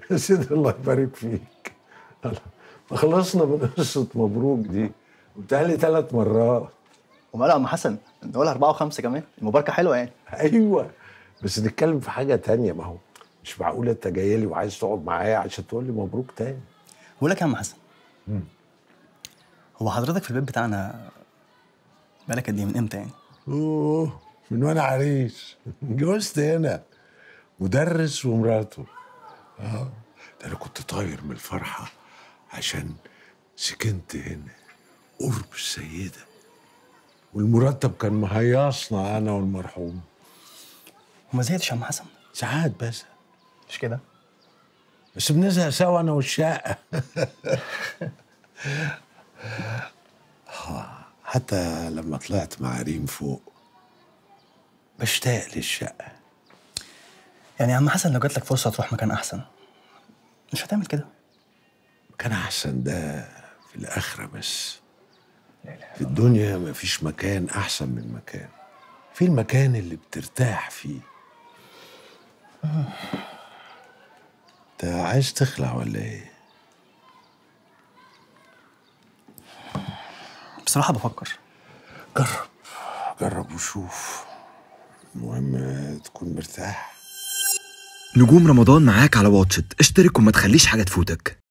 يا سيدي الله يبارك فيك ما خلصنا من قصه مبروك دي قلتها لي ثلاث مرات وماله يا عم حسن نقولها اربعه وخمسه كمان المباركه حلوه يعني ايوه بس نتكلم في حاجه تانية ما هو مش معقول انت جاي لي وعايز تقعد معايا عشان تقول لي مبروك تاني بقول لك يا عم حسن هو حضرتك في البيت بتاعنا بقالك قد ايه من امتى يعني؟ اوه من وانا عريس اتجوزت هنا مدرس ومراته اه ده انا كنت طاير من الفرحه عشان سكنت هنا قرب السيده والمرتب كان مهيصنا انا والمرحوم وما زهقتش يا عم حسن ساعات بس مش كده؟ بس بنزهق سوا انا والشقه آه، حتى لما طلعت مع ريم فوق بشتاق للشقه يعني يا عم حسن لو جات لك فرصه تروح مكان احسن مش هتعمل كده كان احسن ده في الاخره بس في الدنيا مفيش مكان احسن من مكان في المكان اللي بترتاح فيه انت عايز تخلع ولا ايه بصراحه بفكر جرب جرب وشوف المهم تكون مرتاح نجوم رمضان معاك على واتشت اشترك وما تخليش حاجة تفوتك